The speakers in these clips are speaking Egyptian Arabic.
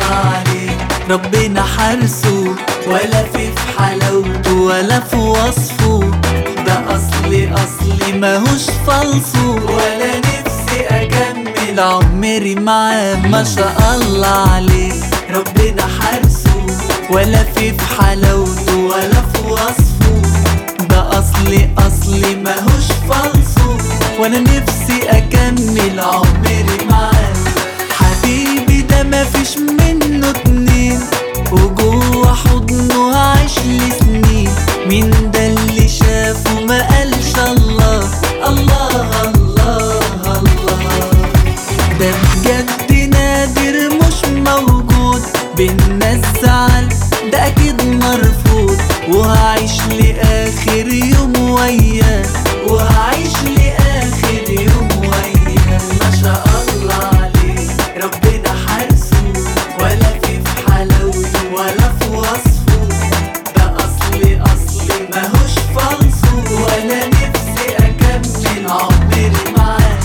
الله عليه ربنا حرسه ولا في في حلاوته ولا في وصفه ده اصلي اصلي ماهوش فالصو ولا نفسي اكمل عمري معاه ما شاء الله عليه ربنا حرسه ولا في في حلاوته ولا في وصفه ده اصلي اصلي ماهوش فالصو وانا نفسي اكمل عمري معاه حبيبي ده مفيش منه اتنين وجوه حضنه هعيش لي سنين مين ده اللي شافه ما قالش الله الله الله الله ده بجد نادر مش موجود بينا الزعل ده اكيد مرفوض وهعيش لاخر يوم وياه وهعيش لاخر يوم وياه ما شاء الله عليه ربنا حرسه ولا في في حلاوته ولا في وصفه ده اصلي اصلي ماهوش فالصو وانا نفسي اكمل عمري معاه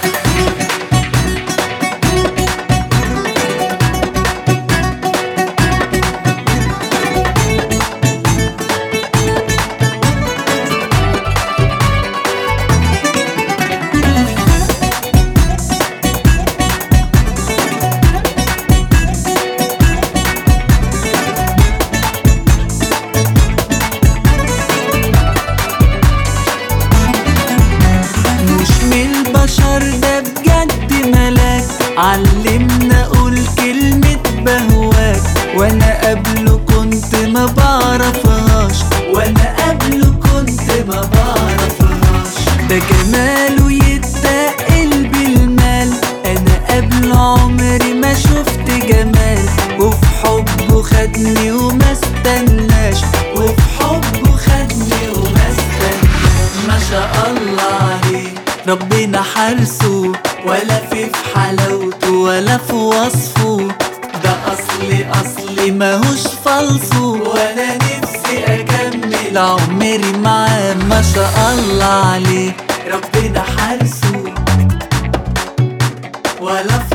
مش من البشر ده بجد ملاك علمنا اقول كلمة بهواك وانا قبله كنت ما بعرفهاش وانا قبله كنت ما بعرفهاش ده جماله يتقل بالمال انا قبله عمري ما شفت جمال وفي حبه خدني وما استناش وفي حبه خدني وما استناش ما شاء الله عليه ربنا حرسه ولا في في حلاوته ولا في وصفه ده اصلي اصلي ماهوش فالصو وانا نفسي اكمل عمري معاه ما شاء الله عليه ربنا حرسه ولا في